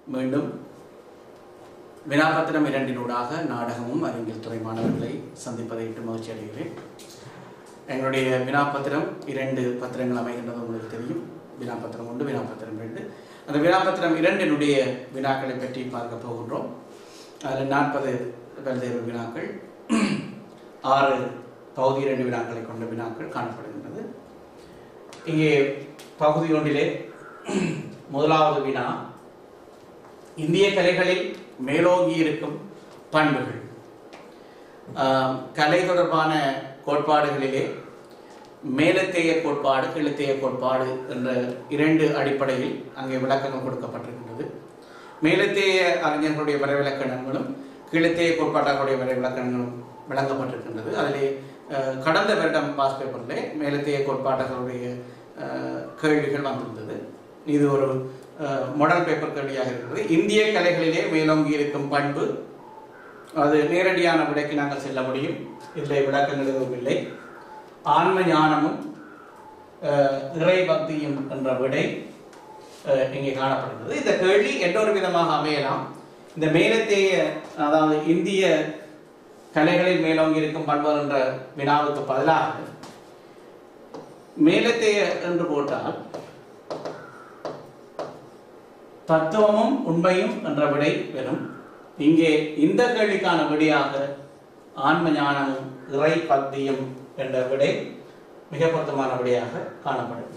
மீண்டும் வினாபத்திரம் இரண்டினூடாக நாடகமும் அறிவியல் துறை மாணவர்களை சந்திப்பதை இட்டு மகிழ்ச்சி அடைகிறேன் எங்களுடைய வினாபத்திரம் இரண்டு பத்திரங்கள் அமைகின்றது உங்களுக்கு தெரியும் வினாபத்திரம் ஒன்று வினாபத்திரம் ரெண்டு அந்த வினாபத்திரம் இரண்டினுடைய வினாக்களை பற்றி பார்க்க போகின்றோம் அதில் நாற்பது பல்வேறு வினாக்கள் ஆறு பகுதி இரண்டு வினாக்களை கொண்ட வினாக்கள் காணப்படுகின்றது இங்கே பகுதி ஒன்றிலே முதலாவது வினா இந்திய கலைகளில் மேலோங்கி இருக்கும் பண்புகள் ஆம், கலை தொடர்பான கோட்பாடுகளிலே மேலத்தேய கோட்பாடு கீழத்தேய கோட்பாடு என்ற இரண்டு அடிப்படையில் அங்கே விளக்கங்கள் கொடுக்கப்பட்டிருக்கின்றது மேலத்தேய அறிஞர்களுடைய வரைவிலக்கணங்களும் கீழத்தேய கோட்பாட்டார்களுடைய வரைவிலக்கணங்களும் வழங்கப்பட்டிருக்கின்றது அதிலே அஹ், கடந்த வருடம் பாஸ் பேப்பரில் மேலத்தேய கோட்பாட்டார்களுடைய அஹ், கேள்விகள் வந்திருந்தது இது ஒரு அஹ், மாடல் பேப்பர் கேள்வியாக இருக்கிறது இந்திய கலைகளிலே மேலோங்கி இருக்கும் பண்பு அது நேரடியான விடைக்கு நாங்கள் செல்ல முடியும் இதில் விளக்கங்கள் எதுவும் இல்லை ஆன்ம ஞானமும் அஹ், இறை பக்தியும் என்ற விடை அஹ், இங்கே காணப்படுகிறது இந்த கேள்வி எந்தொரு விதமாக அமையலாம் இந்த மேலத்தேய அதாவது இந்திய கலைகளில் மேலோங்கி இருக்கும் பண்புகள் என்ற வினாவுக்கு பதிலாக மேலத்தேய என்று போட்டால் தத்துவமும் உண்மையும் என்ற விடை பெறும் இங்கே இந்த கேள்விக்கான விடையாக ஆன்ம ஞானமும் இறை பக்தியும் என்ற விடை மிக பொருத்தமான விடையாக காணப்படும்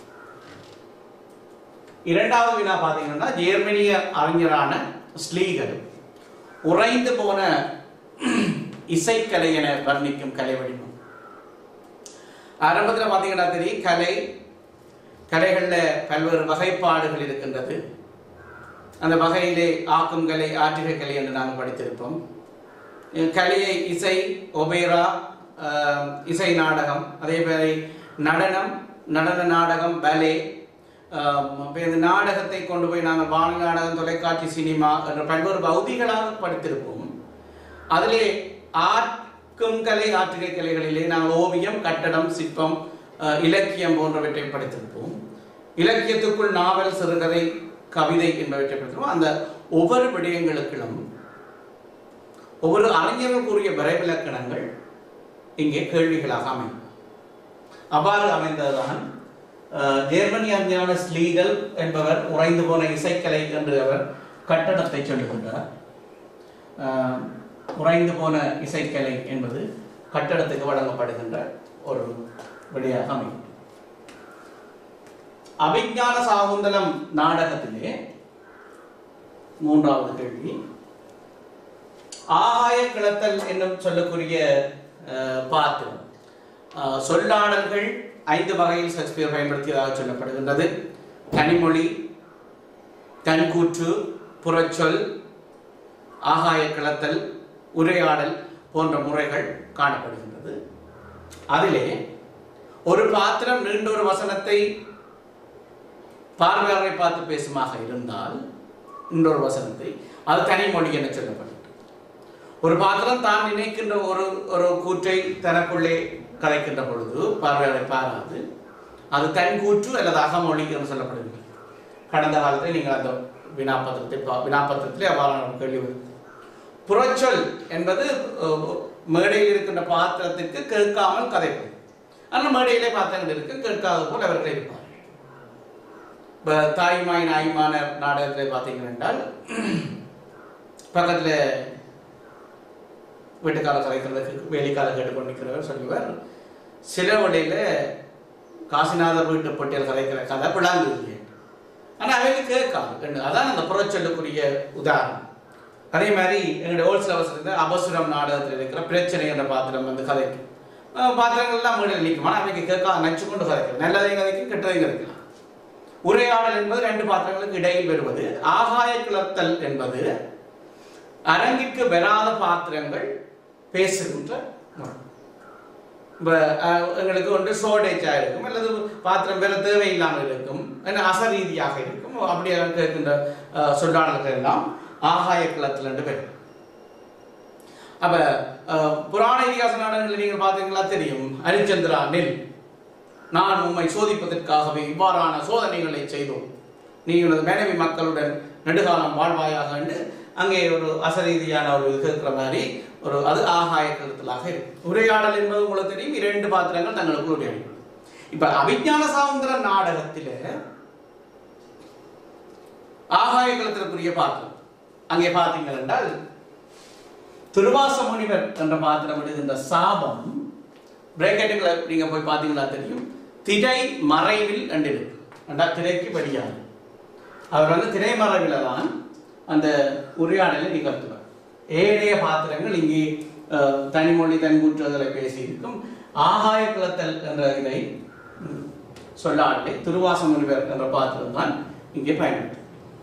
இரண்டாவது வினா பார்த்தீங்கன்னா ஜெர்மனிய அறிஞரான ஸ்லீகர் உறைந்து போன இசைக்கலை என வர்ணிக்கும் கலை வடிவம் ஆரம்பத்தில் பார்த்தீங்கன்னா தெரியும் கலை கலைகளில் பல்வேறு வகைப்பாடுகள் இருக்கின்றது அந்த வகையிலே ஆக்கும் கலை ஆற்றுகை கலை என்று நாங்கள் படித்திருப்போம் அஹ் கலையை இசை ஒபேரா ஆஹ், இசை நாடகம் அதே மாதிரி நடனம் நடன நாடகம் பலே அப்போ இந்த நாடகத்தை கொண்டு போய் நாங்கள் வானொலி நாடகம் தொலைக்காட்சி சினிமா என்ற பல்வேறு பகுதிகளாக படித்திருப்போம் அதிலே ஆக்கும் கலை ஆற்றுகை கலைகளிலே நாங்கள் ஓவியம் கட்டடம் சிற்பம் அஹ், இலக்கியம் போன்றவற்றை படித்திருப்போம் இலக்கியத்துக்குள் நாவல் சிறுகதை கவிதை என்பவற்றை படித்திருப்போம் அந்த ஒவ்வொரு விடயங்களுக்கும் ஒவ்வொரு அறிஞர்கள் கூறிய வரைவிலக்கணங்கள் இங்கே கேள்விகளாக அமையும் அவ்வாறு அமைந்ததுதான் அஹ், ஜெர்மனி அறிஞரான ஸ்லீகல் என்பவர் உறைந்து போன இசைக்கலை என்று அவர் கட்டடத்தை சொல்லுகின்றார் அஹ், உறைந்து போன இசைக்கலை என்பது கட்டடத்துக்கு வழங்கப்படுகின்ற ஒரு விடையாக அமையும் அபிஞான சாகுந்தலம் நாடகத்திலே மூன்றாவது கேள்வி ஆகாய கிளத்தல் என்னும் சொல்லக்கூடிய அஹ், பாத்திரம் அஹ், சொல்லாடல்கள் ஐந்து வகையில் ஷேக்ஸ்பியர் பயன்படுத்தியதாக சொல்லப்படுகின்றது கனிமொழி கண்கூற்று புறச்சொல் ஆகாய கிளத்தல் உரையாடல் போன்ற முறைகள் காணப்படுகின்றது அதிலே ஒரு பாத்திரம் நீண்ட ஒரு வசனத்தை பார்வையாளரை பார்த்து பேசுமாக இருந்தால் இன்னொரு வசனத்தை அது தனிமொழி என சொல்லப்படுகிறது ஒரு பாத்திரம் தான் நினைக்கின்ற ஒரு ஒரு கூற்றை தனக்குள்ளே கதைக்கின்ற பொழுது பார்வையாளரை பாராது அது தன் கூற்று அல்லது அகமொழி என்று சொல்லப்படுகிறது கடந்த காலத்தில் நீங்கள் அந்த வினாபத்திரத்தை பா- வினாபத்திரத்திலே அவ்வாறான ஒரு கேள்வி வருது. புறச்சொல் என்பது அஹ், மேடையில் இருக்கின்ற பாத்திரத்திற்கு கேட்காமல் கதைப்பது ஆனால் மேடையிலே பாத்திரங்கள் இருக்கு கேட்காத போல் அவர்கள் இருப்பார்கள் இப்போ தாய்மாய் நாய்மான நாடகத்தில் பார்த்தீங்க என்றால் பக்கத்தில் வீட்டுக்கார கதைக்கிறதுக்கு வேலைக்கார கேட்டுக்கொண்டு நிற்கிறவர் சொல்லுவார் சில வழியில் காசிநாதர் வீட்டு பட்டியல் கதைக்கிற கதை பிளாங்குது ஆனால் அவைக்கு கேட்காது ரெண்டு அதான் அந்த புறச்சொல்லுக்குரிய உதாரணம் அதே மாதிரி எங்களுடைய ஹோல்சேல் அவசரத்தில் அபசுரம் நாடகத்தில் இருக்கிற பிரச்சனை என்ற பாத்திரம் வந்து கதைக்கும் அஹ் பாத்திரங்கள்லாம் மேடையில் நிற்கும் ஆனால் அவைக்கு கேட்காது நச்சு கொண்டு கதைக்கும் நல்லதையும் கதைக்கும் கெட்டதையும் கதைக்கலாம் உரையாடல் என்பது ரெண்டு பாத்திரங்களுக்கு இடையில் வருவது ஆகாய கிளத்தல் என்பது அரங்கிற்கு வராத பாத்திரங்கள் பேசுகின்ற முறை இப்போ எங்களுக்கு ஒன்று ஷோர்டேஜாக இருக்கும் அல்லது பாத்திரம் வேற தேவையில்லாமல் இருக்கும் என்ன அசரீதியாக இருக்கும் அப்படி கேட்கின்ற அஹ், சொல்லாடல்கள் எல்லாம் ஆகாய கிளத்தில் என்று பேர் அப்ப அஹ், புராண இதிகாச நாடகங்களில் நீங்கள் பார்த்தீங்களா தெரியும் ஹரிச்சந்திரா நெல் நான் உம்மை சோதிப்பதற்காகவே இவ்வாறான சோதனைகளை செய்தோம் நீ உனது மனைவி மக்களுடன் நெடுகாலம் வாழ்வாயாக என்று அங்கே ஒரு அசரீதியான ஒரு இது இருக்கிற மாதிரி ஒரு அது ஆகாய கருத்தலாக இருக்கு உரையாடல் என்பது உங்களுக்கு தெரியும் இரண்டு பாத்திரங்கள் தங்களுக்குள் உரையாடி இப்ப அபிஞான சாவுந்திர நாடகத்தில ஆகாய கலத்திற்குரிய பாத்திரம் அங்கே பார்த்தீங்கள் என்றால் திருவாச முனிவர் என்ற பாத்திரம் எழுதுகின்ற சாபம் பிரேக்கெட்டுகளை நீங்க போய் பார்த்தீங்கன்னா தெரியும் திரை மறைவில் என்று இருக்கு என்றால் திரைக்கு படியாது அவர் வந்து திரைமறைவில் தான் அந்த உரையாடலை நிகழ்த்துவார் ஏழைய பாத்திரங்கள் இங்கே அஹ், தனிமொழி தன்கூற்றுதலை பேசியிருக்கும் ஆகாய குலத்தல் என்ற இதை ம், சொல்லாட்டை திருவாச முனிவர் என்ற பாத்திரம் தான் இங்கே பயன்படுது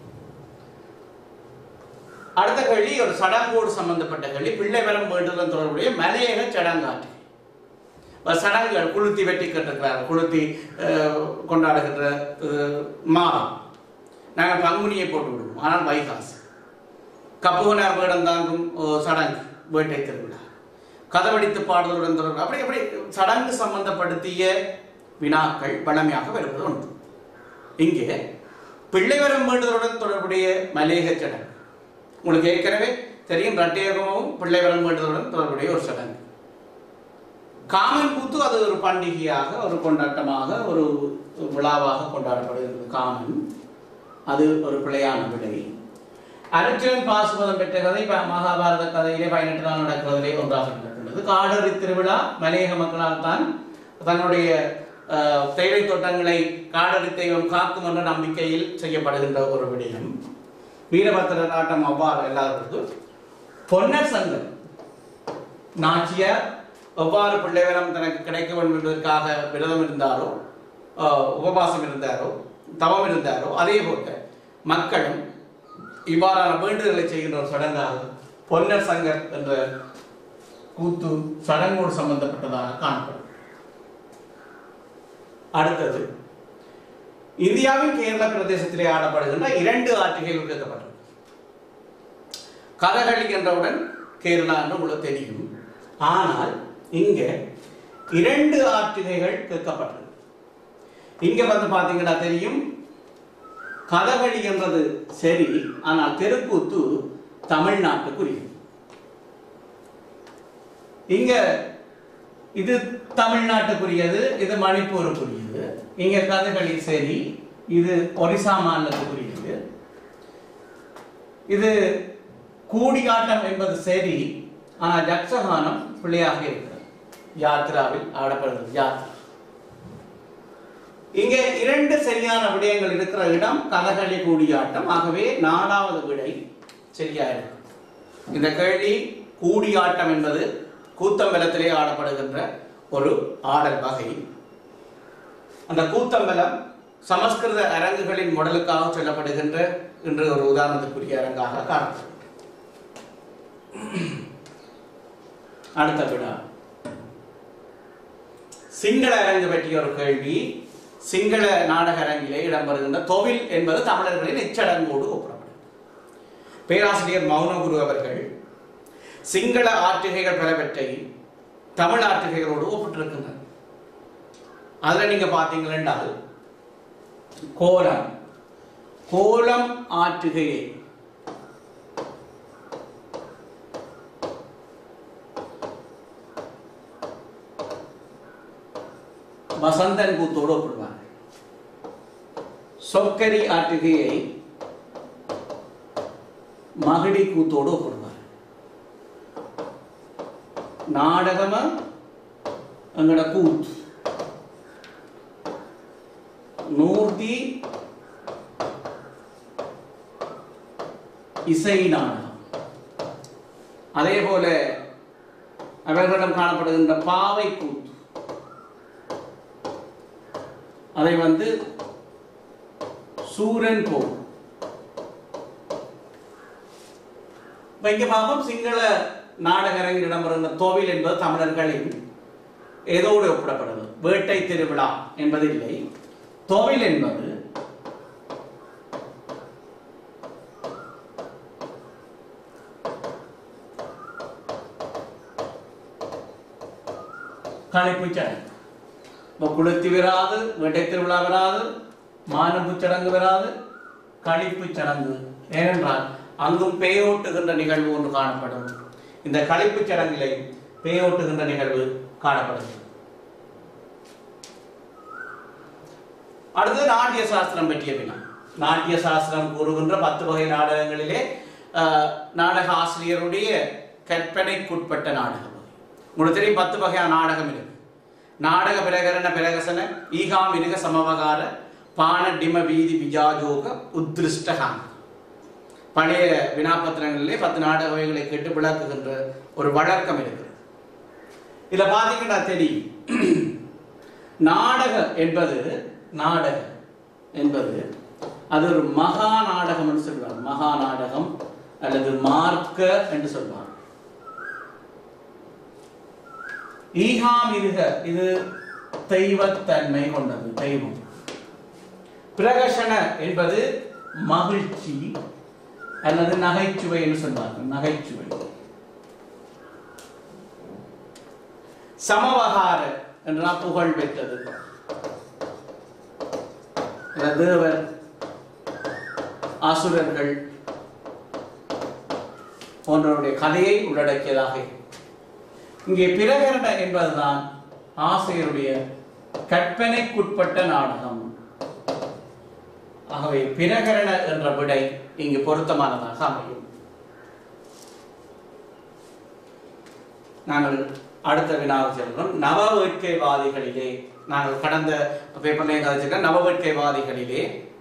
அடுத்த கேள்வி ஒரு சடங்கோடு சம்பந்தப்பட்ட கேள்வி பிள்ளை வரம் வேண்டுதல் தொடர்புடைய மலையக சடங்காற்று ஒரு சடங்குகள் குளுத்தி வெட்டி கட்டுக்கிறார் குளுத்தி அஹ், கொண்டாடுகின்ற அஹ், மாதம் நாங்கள் பங்குனியை போட்டு விடுவோம் ஆனால் வைகாசி கப்புகனார் வேடம் தாங்கும் அஹ், சடங்கு வேட்டை திருவிழா கதவடித்து பாடுதலுடன் தொடர்பு அப்படி அப்படி சடங்கு சம்பந்தப்படுத்திய வினாக்கள் பழமையாக வருவது உண்டு இங்கே பிள்ளை வரம் வேண்டுதலுடன் தொடர்புடைய மலேக சடங்கு உங்களுக்கு ஏற்கனவே தெரியும் ரட்டையகமும் பிள்ளை வரம் வேண்டுதலுடன் தொடர்புடைய ஒரு சடங்கு காமன் கூத்து அது ஒரு பண்டிகையாக ஒரு கொண்டாட்டமாக ஒரு விழாவாக கொண்டாடப்படுகிறது காமன் அது ஒரு பிழையான விடை அர்ஜுனன் பாசுபதம் பெற்ற கதை ப- மகாபாரத கதையிலே பதினெட்டு நாள் நடக்கிறதிலே ஒன்றாக நடக்கின்றது காடறி திருவிழா மலையக மக்களால் தான் தன்னுடைய அஹ், தேயிலை தோட்டங்களை காடறி தெய்வம் காக்கும் என்ற நம்பிக்கையில் செய்யப்படுகின்ற ஒரு விடயம் வீரபத்திரர் ஆட்டம் அவ்வாறு எல்லாருக்கும் பொன்னர் சங்கம் நாச்சியார் எவ்வாறு பிள்ளைவரம் தனக்கு கிடைக்க வேண்டும் என்பதற்காக விரதம் இருந்தாரோ ஆஹ், உபவாசம் இருந்தாரோ தவம் இருந்தாரோ அதே போல மக்களும் இவ்வாறான வேண்டுதலை செய்கின்ற ஒரு சடங்காக பொன்னர் சங்கர் என்ற கூத்து சடங்கோடு சம்பந்தப்பட்டதாக காணப்படும் அடுத்தது இந்தியாவின் கேரள பிரதேசத்திலே ஆடப்படுகின்ற இரண்டு ஆற்றுகைகள் கேட்கப்பட்டது கதகளி என்றவுடன் கேரளா என்று உங்களுக்கு தெரியும் ஆனால் இங்க இரண்டு ஆற்றுகைகள் கேட்கப்பட்டது இங்க வந்து பாத்தீங்கன்னா தெரியும் கதகளி என்றது சரி ஆனால் தெருக்கூத்து தமிழ்நாட்டுக்குரியது இங்க இது தமிழ்நாட்டுக்குரியது இது மணிப்பூருக்குரியது இங்க கதகளி சரி இது ஒரிசா மாநிலத்துக்குரியது இது கூடியாட்டம் என்பது சரி ஆனால் யக்ஷகானம் பிள்ளையாக இருக்கிறது யாத்ராவில் ஆடப்படுகிறது யாத்ரா இங்கே இரண்டு சரியான விடயங்கள் இருக்கிற இடம் கதகளி கூடியாட்டம் ஆகவே நாலாவது விடை சரியா இருக்கும் இந்த கேள்வி கூடியாட்டம் என்பது கூத்தம்பலத்திலே ஆடப்படுகின்ற ஒரு ஆடல் வகை அந்த கூத்தம்பலம் சமஸ்கிருத அரங்குகளின் முடலுக்காக சொல்லப்படுகின்ற இன்று ஒரு உதாரணத்துக்குரிய அரங்காக காணப்படும் அடுத்த விடா சிங்கள அரங்கு பற்றிய ஒரு கேள்வி சிங்கள நாடக அரங்கிலே இடம்பெறுகின்ற தொழில் என்பது தமிழர்களின் எச்சடங்கோடு ஒப்பிடப்படும் பேராசிரியர் மௌனகுரு அவர்கள் சிங்கள ஆற்றுகைகள் பலவற்றை தமிழ் ஆற்றுகைகளோடு ஒப்பிட்டிருக்கின்றனர் அதுல நீங்க பார்த்தீங்கள் என்றால் கோலம் கோலம் ஆற்றுகையை வசந்தன் கூத்தோடு ஒப்பிடுவார்கள் சொக்கரி ஆற்றுகையை மகிடி கூத்தோடு ஒப்பிடுவார் நாடகம எங்கட கூத்து நூர்த்தி இசை நாடகம் அதே போல அவர்களிடம் காணப்படுகின்ற பாவை கூத்து அதை வந்து சூரன் போ இப்ப இங்க பார்ப்போம் சிங்கள நாடகரங்கில் இடம்பெறுகின்ற தோவில் என்பது தமிழர்களின் ஏதோடு ஒப்பிடப்படுவது வேட்டை திருவிழா என்பது இல்லை தோவில் என்பது களைப்பு சடங்கு இப்போ குளுத்தி வராது வேட்டை திருவிழா வராது மானம்பு சடங்கு வராது கழிப்பு சடங்கு ஏனென்றால் அங்கும் பேயோட்டுகின்ற நிகழ்வு ஒன்று காணப்படும் இந்த கழிப்பு சடங்கிலே பேயோட்டுகின்ற நிகழ்வு காணப்படும் அடுத்து நாட்டிய சாஸ்திரம் பற்றிய வினா நாட்டிய சாஸ்திரம் கூறுகின்ற பத்து வகை நாடகங்களிலே ஆஹ், நாடக ஆசிரியருடைய கற்பனைக்குட்பட்ட நாடகம் வகை. உங்களுக்கு தெரியும் பத்து வகையான நாடகம் இருக்கு நாடக பிரகரண பிரகசன ஈகா மிருக சமவகார பான டிம வீதி விஜாஜோக உத்ருஷ்டகாம் பழைய வினாபத்திரங்களிலே பத்து நாடக வகைகளை கேட்டு விளக்குகின்ற ஒரு வழக்கம் இருக்கிறது இதுல பாத்தீங்கன்னா தெரியும் நாடக என்பது நாடக என்பது அது ஒரு மகா நாடகம் என்று சொல்வார் மகா நாடகம் அல்லது மார்க்க என்று சொல்வார் ஈகாமிருக இது தெய்வத்தன்மை கொண்டது தெய்வம் பிரகசன என்பது மகிழ்ச்சி அல்லது நகைச்சுவை என்று சொல்வார்கள் நகைச்சுவை சமவகார என்றால் புகழ் பெற்றது இந்த தேவர் அசுரர்கள் போன்றவருடைய கதையை உள்ளடக்கியதாக இருக்கும். இங்கே பிரகரண என்பதுதான் ஆசிரியருடைய கற்பனைக்குட்பட்ட நாடகம் ஆகவே பிரகரண என்ற விடை இங்கு பொருத்தமானதாக அமையும் நாங்கள் அடுத்த வினாவுக்கு செல்கிறோம் நவ வேட்கைவாதிகளிலே நாங்கள் கடந்த பேப்பர்லையும் கதைச்சிருக்க நவ வேட்கைவாதிகளிலே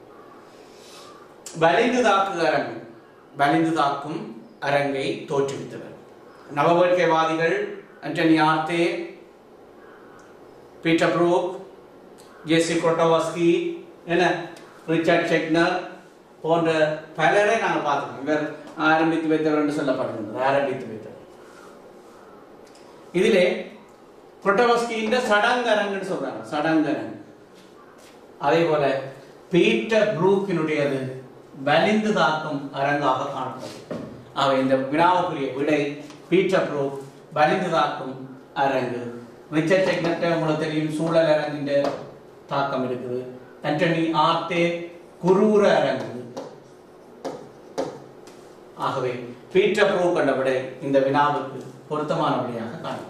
வலிந்து தாக்கு அரங்கு வலிந்து தாக்கும் அரங்கை தோற்றுவித்தவர் நவ வேட்கைவாதிகள் அண்டனி ஆர்த்தே பீட்டர் ப்ரூக் ஜெசி கொட்டோவஸ்கி என்ன ரிச்சர்ட் செக்னர் போன்ற பலரை நாங்கள் பார்த்துக்கோம் இவர் ஆரம்பித்து வைத்தவர் என்று சொல்லப்படுகிறது ஆரம்பித்து வைத்தவர் இதிலே கொட்டோவஸ்கியின் சடங்கரங்குன்னு சொல்றாங்க சடங்கரங்கு அதே போல பீட்டர் ப்ரூக்கினுடையது வலிந்து தாக்கும் அரங்காக காணப்படும் அவை இந்த வினாவுக்குரிய விடை பீட்டர் ப்ரூக் வலிந்து தாக்கும் அரங்கு ரிச்சர்ட் செக்னர்ட்ட உங்களுக்கு தெரியும் சூழல் அரங்கின் தாக்கம் இருக்குது ஆண்டனி ஆர்த்தே குரூர அரங்கு ஆகவே பீட்டர் ப்ரூக் என்ற விடை இந்த வினாவுக்கு பொருத்தமான விடையாக காணும்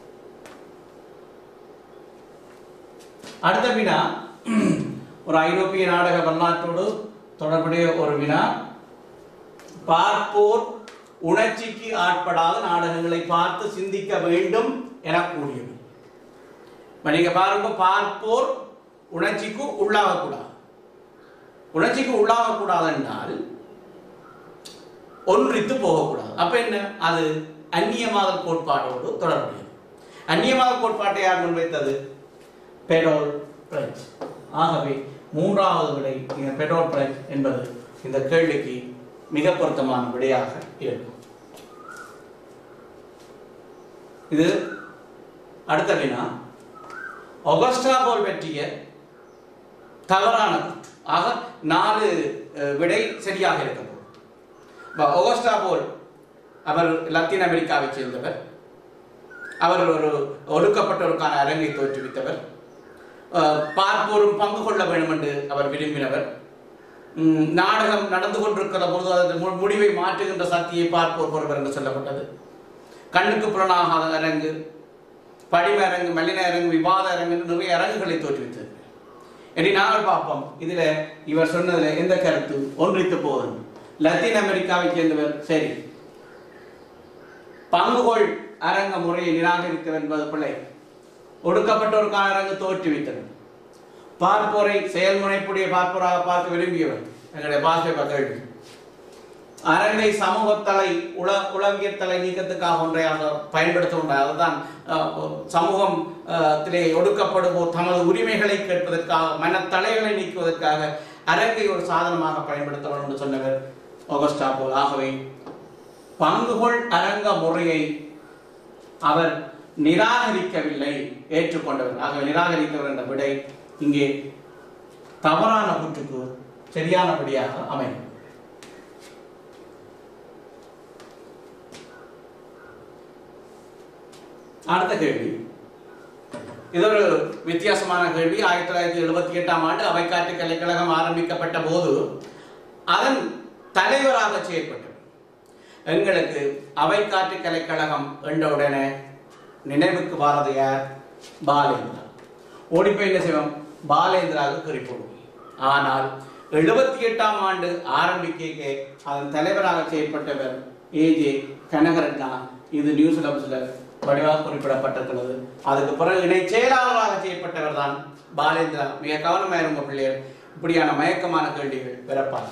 அடுத்த வினா ஒரு ஐரோப்பிய நாடக வரலாற்றோடு தொடர்புடைய ஒரு வினா பார்ப்போர் உணர்ச்சிக்கு ஆட்படாத நாடகங்களை பார்த்து சிந்திக்க வேண்டும் என கூறியது இப்ப நீங்க பாருங்க பார்ப்போர் உணர்ச்சிக்கு உள்ளாகக்கூடாது உணர்ச்சிக்கு உள்ளாகக்கூடாது என்றால் ஒன்றித்து போகக்கூடாது அப்ப என்ன அது அந்நியமாதல் கோட்பாட்டோடு தொடர்புடையது அந்நியமாதல் கோட்பாட்டை யார் முன்வைத்தது பெரோல் பிரெஞ்ச் ஆகவே மூன்றாவது விடை இந்த பெட்ரோல் பிரெஞ்ச் என்பது இந்த கேள்விக்கு மிக பொருத்தமான விடையாக இருக்கும் இது அடுத்த வினா ஒகஸ்டா போல் பற்றிய தவறான கூற்று ஆக நாலு அஹ், விடை சரியாக இருக்க போகும் இப்ப ஒகஸ்டா போல் அவர் லத்தீன் அமெரிக்காவைச் சேர்ந்தவர் அவர் ஒரு ஒடுக்கப்பட்டோருக்கான அரங்கை தோற்றுவித்தவர் அஹ், பார்ப்போரும் பங்கு கொள்ள வேண்டும் என்று அவர் விரும்பினவர் உம், நாடகம் நடந்து கொண்டிருக்கிற போது அதன் மு- முடிவை மாற்றுகின்ற சக்தியை பார்ப்போர் ஒருவர் என்று சொல்லப்பட்டது கண்ணுக்கு புலனாகாத அரங்கு படிம அரங்கு மெல்லின அரங்கு விவாத அரங்கு என்று நிறைய அரங்குகளை தோற்றுவித்தது இனி நாங்கள் பார்ப்போம் இதுல இவர் சொன்னதுல எந்த கருத்து ஒன்றித்து போகும் லத்தீன் அமெரிக்காவை சேர்ந்தவர் சரி பங்குகோள் அரங்க முறையை நிராகரித்தவர் என்பது பிள்ளை ஒடுக்கப்பட்டோருக்கான அரங்கு தோற்றுவித்தவர் பார்ப்போரை செயல்முனைப்புடைய பார்ப்போராக பார்க்க விரும்பியவர் எங்களுடைய பாஸ்பேப்ப கேள்வி அரங்கை சமூகத்தலை உல உளவியத்தலை நீக்கத்துக்காக ஒன்றையாக பயன்படுத்துகின்றார் அதுதான் அஹ், சமூகம் அஹ், திலே ஒடுக்கப்படுவோர் தமது உரிமைகளை கேட்பதற்காக மனத்தலைகளை நீக்குவதற்காக அரங்கை ஒரு சாதனமாக பயன்படுத்தவர் என்று சொன்னவர் ஒகஸ்டா போல் ஆகவே பங்குகொள் அரங்க முறையை அவர் நிராகரிக்கவில்லை ஏற்றுக்கொண்டவர் ஆக நிராகரித்தவர் என்ற விடை இங்கே தவறான கூற்றுக்கு சரியானபடியாக அமையும் அடுத்த கேள்வி இது ஒரு வித்தியாசமான கேள்வி ஆயிரத்தி தொள்ளாயிரத்தி எழுபத்தி எட்டாம் ஆண்டு அவைக்காட்டு கலைக்கழகம் ஆரம்பிக்கப்பட்ட போது அதன் தலைவராக செயற்பட்டவர் எங்களுக்கு அவை காற்று கலைக்கழகம் என்றவுடனே நினைவுக்கு வாரது யார் பாலேந்திரா ஓடிப்போய் என்ன செய்வோம் பாலேந்திராவுக்கு குறிப்பிடுவோம் ஆனால் எழுபத்தி எட்டாம் ஆண்டு ஆரம்பிக்க அதன் தலைவராக செயற்பட்டவர் ஏஜே கனகரட்னா இது நியூ சிலபஸ்ல வடிவாக குறிப்பிடப்பட்டிருக்கிறது அதுக்கு பிறகு இணை செயலாளராக செய்யப்பட்டவர் தான் பாலேந்திரா மிக கவனமாக இருந்த பிள்ளையர் இப்படியான மயக்கமான கேள்விகள் பிறப்பார்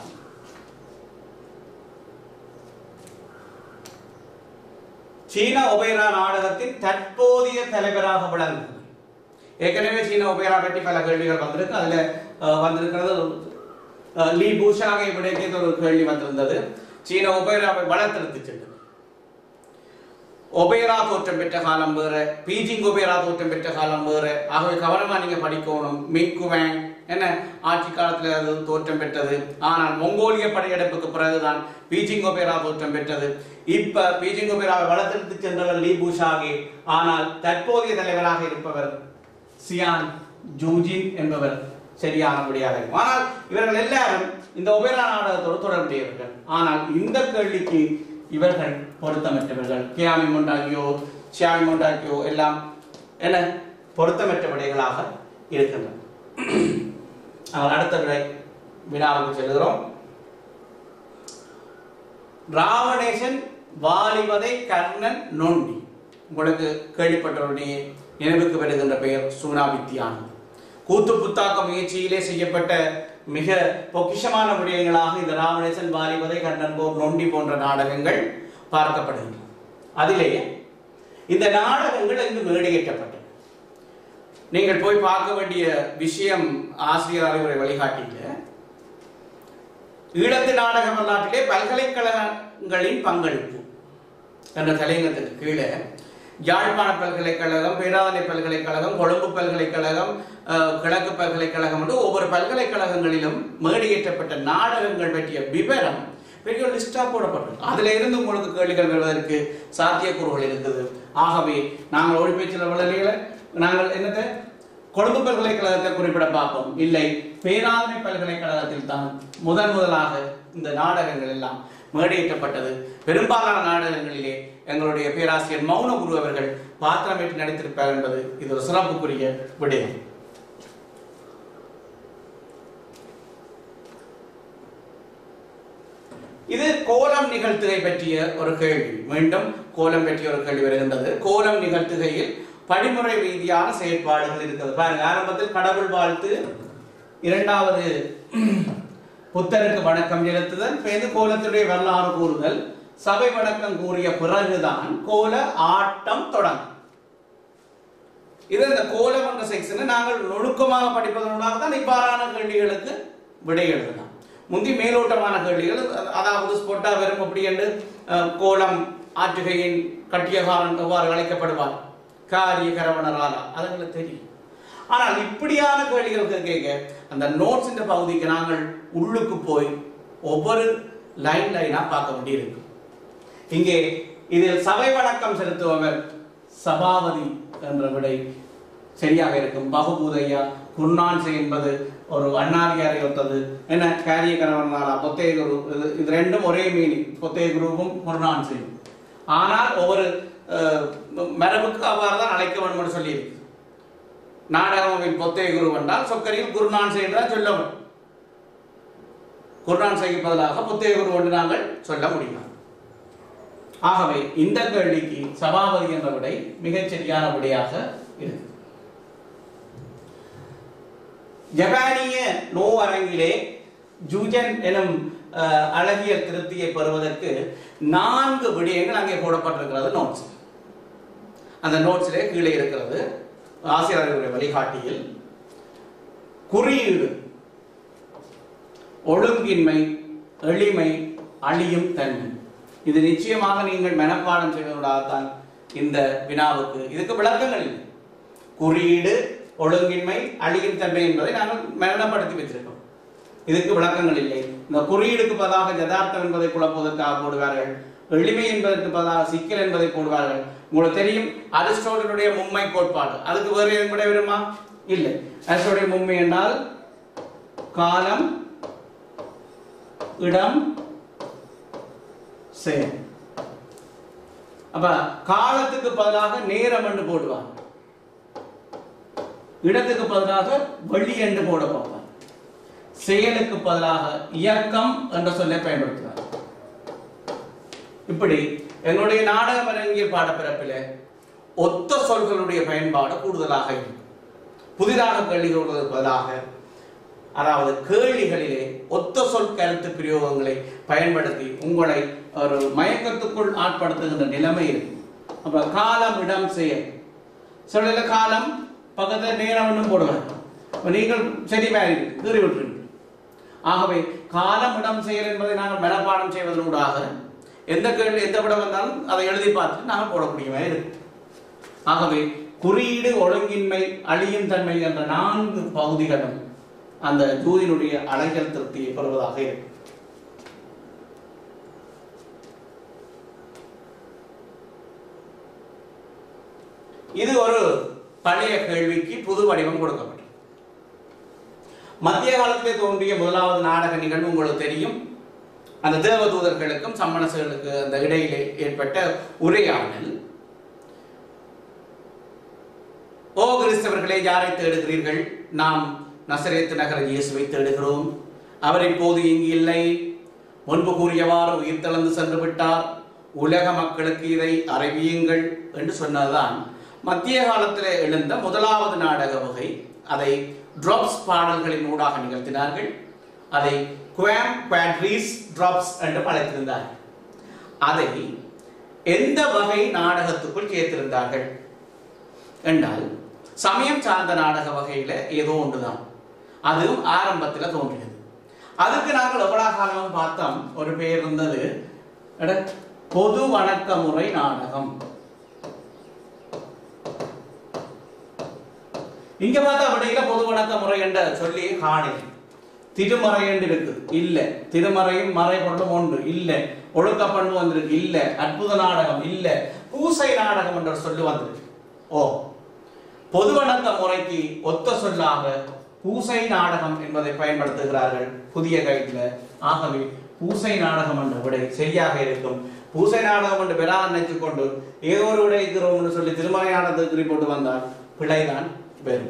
சீன ஒபேரா நாடகத்தின் தற்போதைய தலைவராக விளங்குகிறது ஏற்கனவே சீன ஒபேரா பற்றி பல கேள்விகள் வந்திருக்கு அதுல அஹ், வந்திருக்கிறது அஹ், லீ பூஷாகை விடைக்கு ஒரு கேள்வி வந்திருந்தது சீன ஒபேராவை வளர்த்தெடுத்து சென்றது ஒபேரா தோற்றம் பெற்ற காலம் வேற பீஜிங் ஒபேரா தோற்றம் பெற்ற காலம் வேற ஆகவே கவனமா நீங்க படிக்கணும் மிங்குவேங் என்ன ஆட்சி காலத்துல அது தோற்றம் பெற்றது ஆனால் மொங்கோலிய படையெடுப்புக்கு பிறகுதான் பீஜிங் ஒபேரா தோற்றம் பெற்றது இப்ப பீஜிங் ஒபேராவை வளர்த்தெடுத்து சென்றவர் லீ பூஷாகே ஆனால் தற்போதைய தலைவராக இருப்பவர் சியான் ஜூஜின் என்பவர் சரியானபடியாக இருக்கும் ஆனால் இவர்கள் எல்லாரும் இந்த ஒபேரா நாடகத்தோடு தொடர்புடையவர்கள் ஆனால் இந்த கேள்விக்கு இவர்கள் பொருத்தமற்றவர்கள் கியாமி மொண்டாக்கியோ சியாமி மொண்டாக்கியோ எல்லாம் என பொருத்தமற்ற விடைகளாக இருக்கின்றன ஆனால் அடுத்த விடை வினாவுக்கு செல்கிறோம் ராவணேசன் வாலிபதை கர்ணன் நொண்டி உங்களுக்கு கேள்விப்பட்டவருடைய நினைவுக்கு வருகின்ற பெயர் சூனாவித்தியானது கூத்து புத்தாக்க முயற்சியிலே செய்யப்பட்ட மிக பொக்கிஷமான விடயங்களாக இந்த ராவணேசன் வாலிபதை கண்ணன் போர் நொண்டி போன்ற நாடகங்கள் பார்க்கப்படுகின்றன அதிலே இந்த நாடகங்கள் இங்கு மேடையேற்றப்பட்டன நீங்கள் போய் பார்க்க வேண்டிய விஷயம் ஆசிரியர் அறிவுரை வழிகாட்டியில ஈழத்து நாடக வரலாற்றிலே பல்கலைக்கழகங்களின் பங்களிப்பு என்ற தலையங்கத்துக்கு கீழே யாழ்ப்பாண பல்கலைக்கழகம் பேராதனை பல்கலைக்கழகம் கொழும்பு பல்கலைக்கழகம் அஹ், கிழக்கு பல்கலைக்கழகம் என்று ஒவ்வொரு பல்கலைக்கழகங்களிலும் மேடையேற்றப்பட்ட நாடகங்கள் பற்றிய விவரம் பெரிய ஒரு லிஸ்டா போடப்பட்டிருக்கு அதுல இருந்து உங்களுக்கு கேள்விகள் வருவதற்கு சாத்தியக்கூறுகள் இருக்குது ஆகவே நாங்கள் ஒழிப்பை சில விளைவுகளை நாங்கள் என்னத்தை கொழும்பு பல்கலைக்கழகத்தை குறிப்பிட பார்ப்போம் இல்லை பேராதனை பல்கலைக்கழகத்தில் தான் முதன் முதலாக இந்த நாடகங்கள் எல்லாம் மேடையிட்டப்பட்டது பெரும்பாலான நாடகங்களிலே எங்களுடைய பேராசிரியர் மௌனகுரு அவர்கள் பாத்திரமேற்று நடித்திருப்பார் என்பது இது ஒரு சிறப்புக்குரிய விடயம் இது கோலம் நிகழ்த்துகை பற்றிய ஒரு கேள்வி மீண்டும் கோலம் பற்றிய ஒரு கேள்வி வருகின்றது கோலம் நிகழ்த்துகையில் படிமுறை ரீதியான செயற்பாடுகள் இருக்கிறது பாருங்க ஆரம்பத்தில் கடவுள் வாழ்த்து இரண்டாவது புத்தருக்கு வணக்கம் செலுத்துதல் பிறகு கோலத்துடைய வரலாறு கூறுதல் சபை வணக்கம் கூறிய பிறகுதான் கோல ஆட்டம் தொடங்கும் இது இந்த கோலம் என்ற செக்ஷனை நாங்கள் நுணுக்கமாக படிப்பதனூடாக தான் இவ்வாறான கேள்விகளுக்கு விடை எழுதலாம் முந்தி மேலோட்டமான கேள்விகள் அ- அதாவது ஸ்பொட்டா வெறும் அப்படி என்று அஹ், கோலம் ஆற்றுகையின் கட்டியகாரன் எவ்வாறு அழைக்கப்படுவார் காரிய கரவணராலா அது எங்களுக்கு தெரியும் ஆனால் இப்படியான கேள்விகள் கேட்க அந்த நோட்ஸ் என்ற பகுதிக்கு நாங்கள் உள்ளுக்கு போய் ஒவ்வொரு லைன் லைனா பார்க்க வேண்டியிருக்கு இங்கே இதில் சபை வணக்கம் செலுத்துபவர் சபாபதி என்ற விடை சரியாக இருக்கும் பகுபூதையா குர்நான்சை என்பது ஒரு அண்ணாதிகாரி ஒத்தது என்ன காரிய கணவனாலா பொத்தைய குரு இது இது ரெண்டும் ஒரே மீனிங் பொத்தைய குருவும் குர்நான்சையும் ஆனால் ஒவ்வொரு அஹ், மரபுக்கு அவ்வாறு தான் அழைக்க வேண்டும் என்று சொல்லியிருக்கு நாடகமின் பொத்தைய குரு என்றால் சொக்கரியில் குருநான்சை என்றால் சொல்ல வேண்டும் குர்ஆன் பதிலாக புத்தக குரு என்று நாங்கள் சொல்ல முடியும் ஆகவே இந்த கேள்விக்கு சபாபதி என்ற விடை மிகச் சரியான விடையாக இருக்கு ஜப்பானிய நோ அரங்கிலே ஜூஜன் எனும் அஹ், அழகிய திருப்தியை பெறுவதற்கு நான்கு விடயங்கள் அங்கே போடப்பட்டிருக்கிறது நோட்ஸ் அந்த நோட்ஸிலே கீழே இருக்கிறது ஆசிரியர்களுடைய வழிகாட்டியில் குறியீடு ஒழுங்கின்மை எளிமை அழியும் தன்மை இது நிச்சயமாக நீங்கள் மனப்பாடம் செய்வதால்தான் இந்த வினாவுக்கு இதுக்கு விளக்கங்கள் இல்லை குறியீடு ஒழுங்கின்மை அழியும் தன்மை என்பதை நாங்கள் மரணப்படுத்தி வச்சிருக்கோம் இதுக்கு விளக்கங்கள் இல்லை இந்த குறியீடுக்கு பதிலாக யதார்த்தம் என்பதை குழப்புவதற்காக போடுவார்கள் எளிமை என்பதற்கு பதிலாக சிக்கல் என்பதை போடுவார்கள் உங்களுக்கு தெரியும் அரிஸ்டோட்டலுடைய மும்மை கோட்பாடு அதுக்கு வேறு எதுவும் விட வருமா இல்லை அரிஸ்டோடைய மும்மை என்றால் காலம் இடம் செயல் அப்ப காலத்துக்கு பதிலாக நேரம் என்று போடுவாங்க இடத்துக்கு பதிலாக வழி என்று போட பார்ப்பாங்க செயலுக்கு பதிலாக இயக்கம் என்ற சொல்லை பயன்படுத்துவார் இப்படி எங்களுடைய நாடகம் அரங்கியல் பாடப்பிறப்பில் ஒத்த சொல்களுடைய பயன்பாடு கூடுதலாக இருக்கும் புதிதாக கேள்விகளுக்கு பதிலாக அதாவது கேள்விகளிலே ஒத்த சொல் கருத்து பிரயோகங்களை பயன்படுத்தி உங்களை ஒரு மயக்கத்துக்குள் ஆட்படுத்துகின்ற நிலைமை இருக்கும் அப்ப காலம் இடம் செயல் சொல்லல காலம் பக்கத்தில் நேரம் ஒன்றும் போடுவாங்க அப்ப நீங்கள் சரி மாதிரி கீறி விட்டுருங்க ஆகவே காலம் இடம் செயல் என்பதை நாங்கள் மனப்பாடம் செய்வதனூடாக எந்த கேள்வி எந்த விடம் வந்தாலும் அதை எழுதி பார்த்து நாங்கள் போடக்கூடிய மாதிரி இருக்கு ஆகவே குறியீடு ஒழுங்கின்மை அழியும் தன்மை என்ற நான்கு பகுதிகளும் அந்த ஜூதியினுடைய அழகியல் திருப்தியை பெறுவதாக இருக்கும் இது ஒரு பழைய கேள்விக்கு புது வடிவம் கொடுக்கப்பட்டது மத்திய காலத்திலே தோன்றிய முதலாவது நாடக நிகழ்வு உங்களுக்கு தெரியும் அந்த தேவதூதர்களுக்கும் சம்மணசுகளுக்கு அந்த இடையிலே ஏற்பட்ட உரையாடல் ஓ கிறிஸ்தவர்களே யாரை தேடுகிறீர்கள் நாம் நசரேத்து நகர இயேசுவை தேடுகிறோம் அவர் இப்போது இங்கு இல்லை முன்பு கூறியவாறு உயிர் தளர்ந்து சென்று விட்டார் உலக மக்களுக்கு இதை அறிவியுங்கள் என்று சொன்னதுதான் மத்திய காலத்தில் எழுந்த முதலாவது நாடக வகை அதை ட்ராப்ஸ் பாடல்களின் ஊடாக நிகழ்த்தினார்கள் அதை குவாம் குவாட்ரீஸ் ட்ராப்ஸ் என்று அழைத்திருந்தார்கள் அதை எந்த வகை நாடகத்துக்குள் சேர்த்திருந்தார்கள் என்றால் சமயம் சார்ந்த நாடக வகையில ஏதோ ஒன்றுதான் அதுவும் ஆரம்பத்தில் தோன்றியது அதுக்கு நாங்கள் எவ்வளவு காலம் பார்த்தோம் ஒரு பேர் இருந்தது எட, பொது வணக்க முறை நாடகம் இங்க பார்த்தா விடையில பொது வணக்க முறை என்ற சொல்லி காணில் திருமறை என்று இருக்கு இல்ல திருமறையும் மறை பொருளும் ஒன்று இல்ல ஒழுக்க பண்பு வந்திருக்கு இல்ல அற்புத நாடகம் இல்ல பூசை நாடகம் என்ற சொல்லு வந்திருக்கு ஓ பொது வணக்க முறைக்கு ஒத்த சொல்லாக பூசை நாடகம் என்பதை பயன்படுத்துகிறார்கள் புதிய கைட்ல ஆகவே பூசை நாடகம் என்ற விடை சரியாக இருக்கும் பூசை நாடகம் என்று பெறா நினைச்சு கொண்டு ஏதோ ஒரு விடை இருக்கிறோம்னு சொல்லி திருமலை நாடகத்துக்கு போட்டு வந்தால் பிழைதான் பெறும்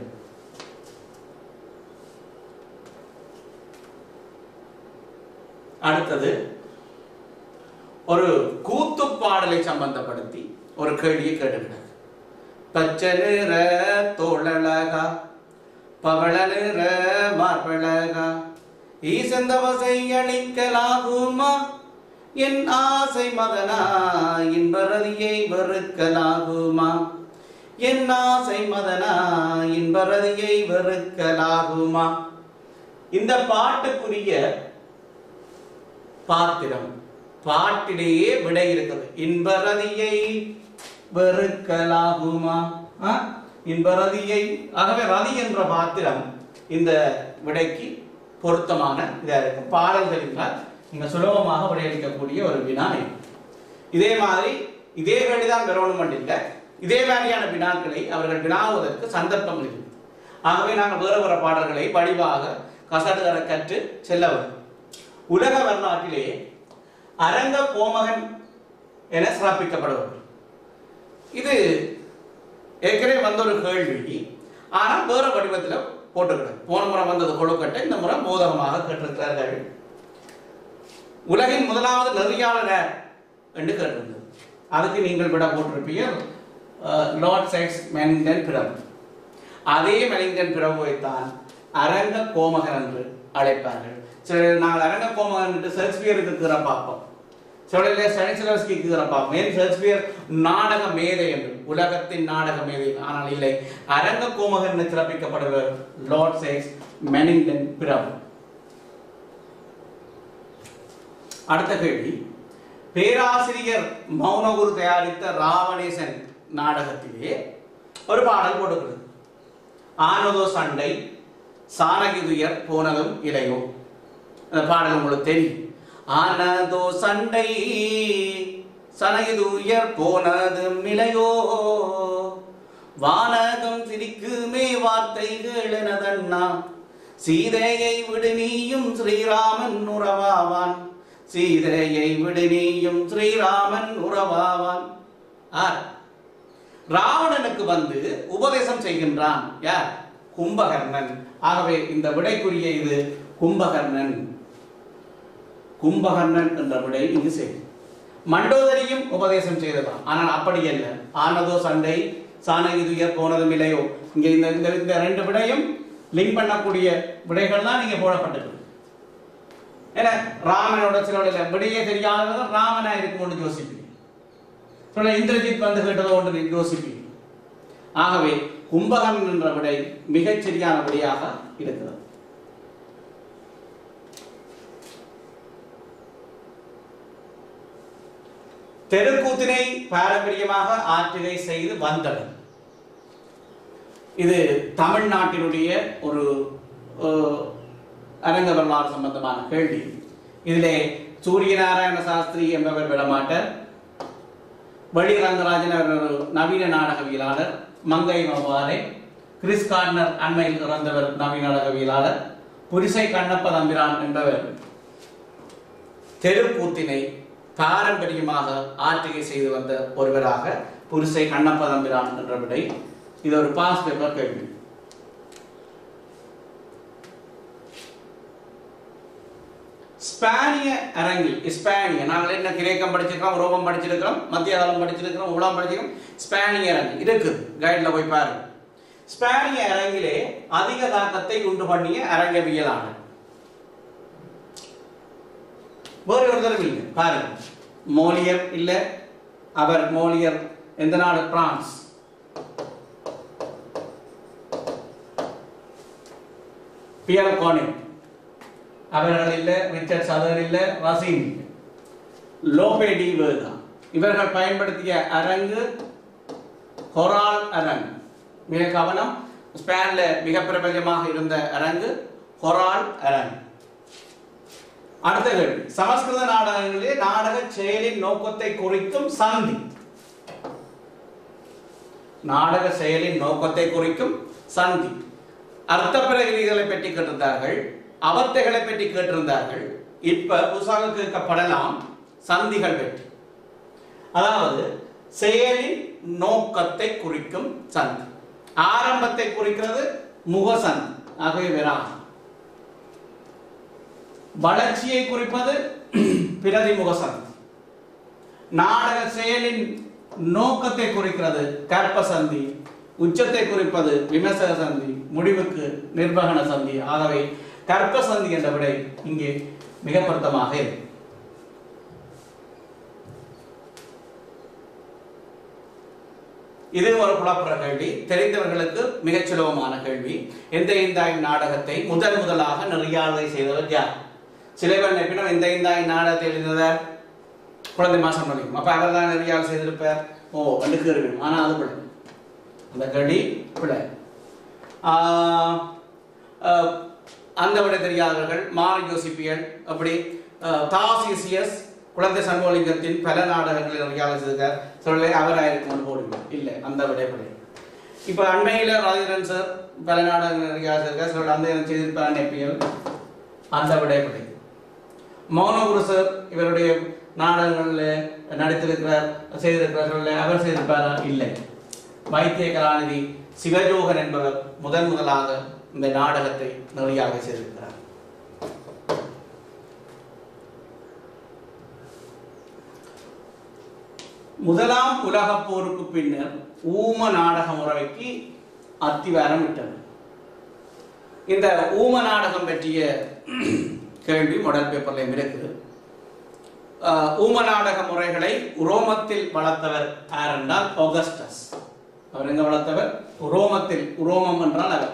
அடுத்தது ஒரு கூத்து பாடலை சம்பந்தப்படுத்தி ஒரு கேள்வியை கேட்டுக்கிறார் பச்சை நிற தோழலகா பவள நிற மார்பழகா ஈசந்தவசை அளிக்கலாகுமா என் ஆசை மகனா இன்பரதியை வெறுக்கலாகுமா என் ஆசை மதனா இன்பரதியை வெறுக்கலாகுமா இந்த பாட்டுக்குரிய பாத்திரம் பாட்டிலேயே விடை இருக்கிறது இன்பரதியை வெறுக்கலாகுமா ஆ? இன்பரதியை ஆகவே ரதி என்ற பாத்திரம் இந்த விடைக்கு பொருத்தமான இதா இருக்கும் பாடல்கள் என்றால் நீங்க சுலபமாக விடையளிக்கக்கூடிய ஒரு வினா இது. இதே மாதிரி இதே வேண்டிதான் பெறணும் இல்லை இதே மாதிரியான வினாக்களை அவர்கள் வினாவுவதற்கு சந்தர்ப்பம் இல்லை ஆகவே நாங்கள் வேறு வேறு பாடல்களை வடிவாக கசடுகர கற்று செல்ல வேண்டும் உலக வரலாற்றிலே அரங்க கோமகன் என சிறப்பிக்கப்படுவார் இது ஏற்கனவே வந்த ஒரு கேள்வி ஆனால் வேற வடிவத்தில் போட்டுக்கிறார் போன முறை வந்தது கொழுக்கட்டை இந்த முறை மோதகமாக கேட்டிருக்கிறார்கள் உலகின் முதலாவது நெறியாளர் யார் என்று கேட்டிருந்தது அதுக்கு நீங்கள் விட போட்டிருப்பீர்கள் லார்ட் செக்ஸ் மெலிங்டன் பிரபு அதே மெலிங்டன் பிரபுவைத்தான் அரங்க கோமகன் என்று அழைப்பார்கள் சரி நாங்கள் அரங்க கோமகன் என்று ஷேக்ஸ்பியருக்கு கீற பார்ப்போம் சொல்ல ஸ்டானிஸ்லவ்ஸ்கிக்கு கீற பார்ப்போம் ஏன் ஷேக்ஸ்பியர் நாடக மேதை என்று உலகத்தின் நாடக மேதை ஆனால் இல்லை அரங்க கோமகன் என்று சிறப்பிக்கப்படுவர் லார்ட் செக்ஸ் மெனிங்டன் பிரபு அடுத்த கேள்வி பேராசிரியர் மௌனகுரு தயாரித்த ராவணேசன் நாடகத்திலே ஒரு பாடல் போட்டுக்கிறது ஆனதோ சண்டை சானகிதுயர் போனதும் இலையோ அந்த பாடல் உங்களுக்கு தெரியும் ஆனதோ சண்டை சனகிதுயர் போனதும் இலையோ வானகம் சிரிக்குமே வார்த்தைகள் எனதண்ணா சீதையை விடு நீயும் ஸ்ரீராமன் உறவாவான் சீதையை விடு நீயும் ஸ்ரீராமன் உறவாவான் ஆர் ராவணனுக்கு வந்து உபதேசம் செய்கின்றான் யார் கும்பகர்ணன் ஆகவே இந்த விடைக்குரிய இது கும்பகர்ணன் கும்பகர்ணன் என்ற விடை இங்கு செய்யும் மண்டோதரியும் உபதேசம் செய்ததான் ஆனால் அப்படி அல்ல ஆனதோ சண்டை சாணகி துயர் போனதும் இல்லையோ இங்க இந்த இந்த இந்த ரெண்டு விடையும் லிங்க் பண்ணக்கூடிய விடைகள் தான் நீங்க போடப்பட்டிருக்கு ஏன்னா ராமனோட சில விடையே தெரியாதவங்க ராமனா இருக்கும்னு யோசிப்பீங்க சொல்ல இந்திரஜித் வந்து கேட்டதோ ஒன்று நீங்க யோசிப்பீங்க ஆகவே கும்பகர்ணன் என்ற விடை மிகச் சரியான விடையாக இருக்கிறது தெருக்கூத்தினை பாரம்பரியமாக ஆற்றுகை செய்து வந்தவர் இது தமிழ்நாட்டினுடைய ஒரு அஹ், அரங்க வரலாறு சம்பந்தமான கேள்வி இதிலே சூரியநாராயண சாஸ்திரி என்பவர் விடமாட்டர் வழி ரங்கராஜன் அவர் ஒரு நவீன நாடகவியலாளர் மங்கை மவாரே கிறிஸ் கார்னர் அண்மையில் இறந்தவர் நவீன நாடகவியலாளர் புரிசை கண்ணப்ப தம்பிரான் என்பவர் தெருக்கூத்தினை பாரம்பரியமாக ஆற்றுகை செய்து வந்த ஒருவராக புரிசை கண்ணப்ப தம்பிரான் என்ற விடை இது ஒரு பாஸ் பேப்பர் கேள்வி ஸ்பானிய அரங்கில் ஸ்பானிய நாங்கள் என்ன கிரேக்கம் படிச்சிருக்கோம் ரோமம் படிச்சிருக்கிறோம் மத்திய காலம் படிச்சிருக்கிறோம் உலகம் படிச்சிருக்கோம் ஸ்பானிய அரங்கு இருக்குது கைட்ல போய் பாருங்க ஸ்பானிய அரங்கிலே அதிக தாக்கத்தை உண்டு பண்ணிய அரங்கவியலாளர் வேறு ஒருத்தரும் இல்லை பாருங்க மோலியர் இல்ல அவர் மோலியர் எந்த நாடு பிரான்ஸ் பியர் கோனிக் அவர்கள் இல்ல ரிச்சர்ட் சதர் இல்ல ரசீன் இல்ல. லோபே டி வேர்தா இவர்கள் பயன்படுத்திய அரங்கு ஹொரால் அரங்கு மிக கவனம் ஸ்பேன்ல மிக பிரபலமாக இருந்த அரங்கு ஹொரால் அரங்கு அடுத்த கேள்வி சமஸ்கிருத நாடகங்களிலே நாடக செயலின் நோக்கத்தை குறிக்கும் சந்தி நாடக செயலின் நோக்கத்தை குறிக்கும் சந்தி அர்த்த பிரகிரிகளை பற்றி கேட்டிருந்தார்கள் அவத்தைகளை பற்றி கேட்டிருந்தார்கள் இப்ப புதுசாக கேட்கப்படலாம் சந்திகள் பற்றி அதாவது செயலின் நோக்கத்தை குறிக்கும் சந்தி ஆரம்பத்தை குறிக்கிறது முகசந்தி ஆகவே வேறாகும் வளர்ச்சியை குறிப்பது பிரதி முகசந்தி நாடக செயலின் நோக்கத்தை குறிக்கிறது கற்ப சந்தி உச்சத்தை குறிப்பது விமர்சன சந்தி முடிவுக்கு நிர்வகண சந்தி ஆகவே கற்ப சந்தி என்ற விடை இங்கே மிக பொருத்தமாக இருக்கு இது ஒரு குழப்பற கேள்வி தெரிந்தவர்களுக்கு மிகச் சுலபமான கேள்வி எந்த இந்தாயின் நாடகத்தை முதல் முதலாக நெறியாளரை செய்தவர் யார் சில பேர் நினைப்பினும் எந்த இந்தாயின் நாடகத்தை எழுதினவர் குழந்தை மாசம் பண்ணிக்கும் அப்ப அவர் தான் நெறியாளர் செய்திருப்பார் ஓ அண்டுக்கு இருக்கணும் ஆனா அது பிள்ளை அந்த கேள்வி பிள்ளை ஆஹ், ஆஹ், அந்த விட தெரியாதவர்கள் மாரி யோசிப்பியல் அப்படி தாசிசியஸ் குழந்தை சண்முகலிங்கத்தின் பல நாடகங்களில் நெறியாளர் செய்திருக்கார் சொல்ல அவராயிருக்கும் போடுங்க இல்லை அந்த விட பிள்ளை இப்ப அண்மையில ராஜேந்திரன் சார் பல நாடகங்கள் நெறியாளர் செய்திருக்கார் சொல்ல அந்த செய்திருப்பார் நெப்பியல் அந்த விட பிள்ளை மௌனகுருசர் இவருடைய நாடகங்களில் நடித்திருக்கிறார் செய்திருக்கிறார் சொல்ல அவர் செய்திருப்பாரா இல்லை வைத்திய கலாநிதி சிவஜோகன் என்பவர் முதன் முதலாக இந்த நாடகத்தை நெறியாக செய்திருக்கிறார் முதலாம் உலகப் போருக்கு பின்னர் ஊம நாடக முறைக்கு அத்திவாரம் விட்டது இந்த ஊம நாடகம் பற்றிய கேள்வி மாடல் பேப்பர்ல இருக்குது ஆஹ், ஊம நாடக முறைகளை உரோமத்தில் வளர்த்தவர் யார் என்றால் ஆகஸ்டஸ் அவர் எங்க வளர்த்தவர் உரோமத்தில் உரோமம் என்றால் அவர்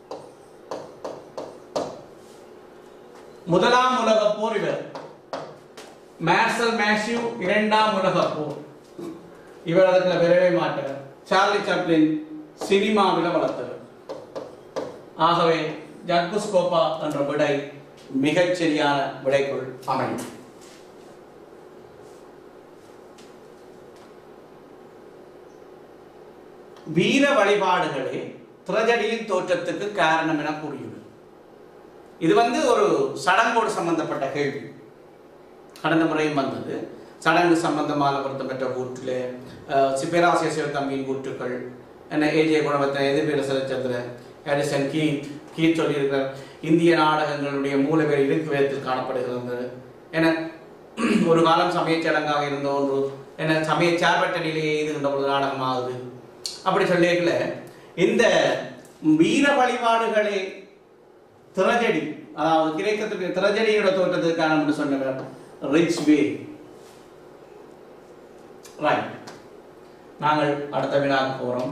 முதலாம் உலகப் போர் இவர் மேர்சல் மேஷ்யூ இரண்டாம் உலகப் போர் இவர் அதுல வரவே மாட்டார் சார்லி சாப்ளின் சினிமாவில் வளர்த்தவர் ஆகவே ஜக்குஸ்கோபா என்ற விடை மிகச் சரியான விடைக்குள் அமையும் வீர வழிபாடுகளே திரஜடியின் தோற்றத்துக்கு காரணம் என கூறியது இது வந்து ஒரு சடங்கோடு சம்பந்தப்பட்ட கேள்வி கடந்த முறையும் வந்தது சடங்கு சம்பந்தமான பொருத்தம் பெற்ற கூற்றில் பேராசிரியர் சிவத்தம்பியின் கூற்றுக்கள் என்ன ஏஜே குணவர்த்தன எதிர்பேர சிலச்சந்திர ஹாரிசன் கீ கீ சொல்லியிருக்கிறார் இந்திய நாடகங்களுடைய மூலவேர் இருக்கு விதத்தில் காணப்படுகிறது என ஒரு காலம் சமய சடங்காக இருந்த ஒன்று என்ன சமய சார்பற்ற நிலையை எய்துகின்ற பொழுது நாடகமாகுது அப்படி சொல்லியிருக்கல இந்த வீர வழிபாடுகளை திரஜடி அதாவது கிரேக்கத்துக்கு திரஜடியோட தோற்றத்துக்கு காரணம் சொன்னவர் ரிச் வே ரைட் நாங்கள் அடுத்த வினாக்கு போறோம்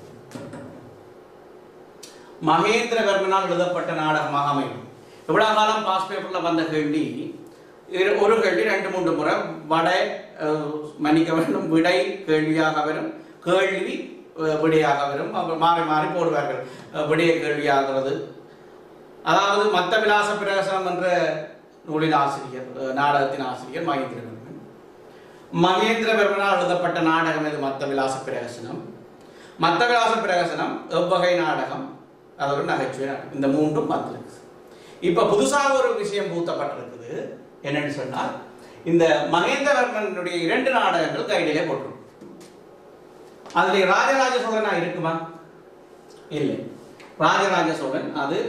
மகேந்திரவர்மனால் எழுதப்பட்ட நாடகமாக அமையும் இவ்வளவு காலம் பாஸ் பேப்பர்ல வந்த கேள்வி இரு- ஒரு கேள்வி ரெண்டு மூன்று முறை வட அஹ், மன்னிக்க வேண்டும் விடை கேள்வியாக வரும் கேள்வி அஹ், விடையாக வரும் அப்புறம் மாறி மாறி போடுவார்கள் அஹ், விடைய கேள்வியாகிறது அதாவது மத்த விலாச பிரகசனம் என்ற நூலின் ஆசிரியர் அஹ், நாடகத்தின் ஆசிரியர் மகேந்திரவர்மன் மகேந்திரவர்மனால் எழுதப்பட்ட நாடகம் இது மத்த விலாச பிரகசனம் மத்த விலாச பிரகசனம் எவ்வகை நாடகம் அது ஒரு நகைச்சுவை நாடகம் இந்த மூன்றும் வந்திருக்கு இப்ப புதுசாக ஒரு விஷயம் பூத்தப்பட்டிருக்குது என்னன்னு சொன்னால் இந்த மகேந்திரவர்மனுடைய இரண்டு நாடகங்கள் கைடிலே போட்டிருக்கும் அதுல ராஜராஜ சோழனா இருக்குமா இல்லை ராஜராஜ சோழன் அது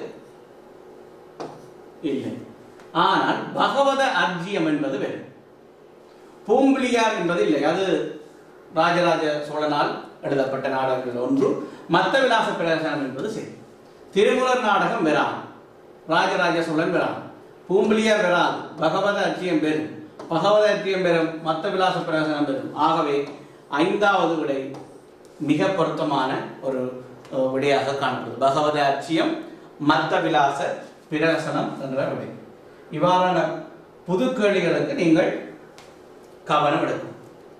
இல்லை ஆனால் பகவத அர்ஜியம் என்பது வேறு பூங்குழியார் என்பது இல்லை அது ராஜராஜ சோழனால் எழுதப்பட்ட நாடகங்கள் ஒன்று மத்த விலாச பிரகசனம் என்பது சரி திருமுலர் நாடகம் வெறான் ராஜராஜ சோழன் வெறான் பூம்புலியார் வெறாது பகவத அச்சியம் பெறும் பகவத அச்சியம் பெறும் மத்த விலாச பிரகசனம் பெறும் ஆகவே ஐந்தாவது விடை மிக பொருத்தமான ஒரு அஹ், விடையாக காணப்படுது பகவத அச்சியம் மத்த விலாச பிரகசனம் என்ற விடை இவ்வாறான புது கேள்விகளுக்கு நீங்கள் கவனம் எடுக்கும்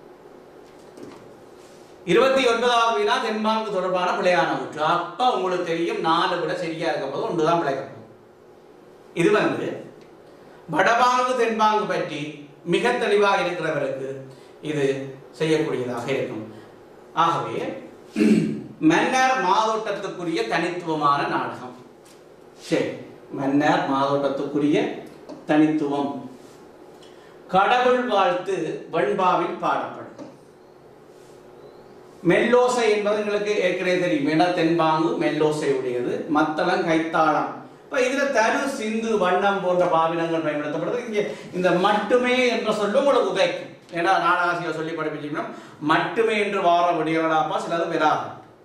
இருபத்தி ஒன்பதாவது வினா தென்பாங்கு தொடர்பான பிழையான ஊற்று அப்ப உங்களுக்கு தெரியும் நாலு விட சரியா இருக்க போது ஒன்றுதான் பிழைக்கும் இது வந்து வடபாங்கு தென்பாங்கு பற்றி மிக தெளிவாக இருக்கிறவருக்கு இது செய்யக்கூடியதாக இருக்கும் ஆகவே மன்னர் மாதோட்டத்துக்குரிய தனித்துவமான நாடகம் சரி மன்னர் மாதோட்டத்துக்குரிய தனித்துவம் கடவுள் வாழ்த்து வெண்பாவில் பாடப்படும் மெல்லோசை என்பது எங்களுக்கு ஏற்கனவே தெரியும் ஏன்னா தென்பாங்கு மெல்லோசை உடையது மத்தளம் கைத்தாளம் இப்ப இதுல தரு சிந்து வண்ணம் போன்ற பாவினங்கள் பயன்படுத்தப்படுது இங்க இந்த மட்டுமே என்ற சொல்லும் உங்களுக்கு உதைக்கும் ஏன்னா நாடாசிரியர் சொல்லி படிப்பிச்சீங்கன்னா மட்டுமே என்று வார விடியவடாப்பா சிலது வராது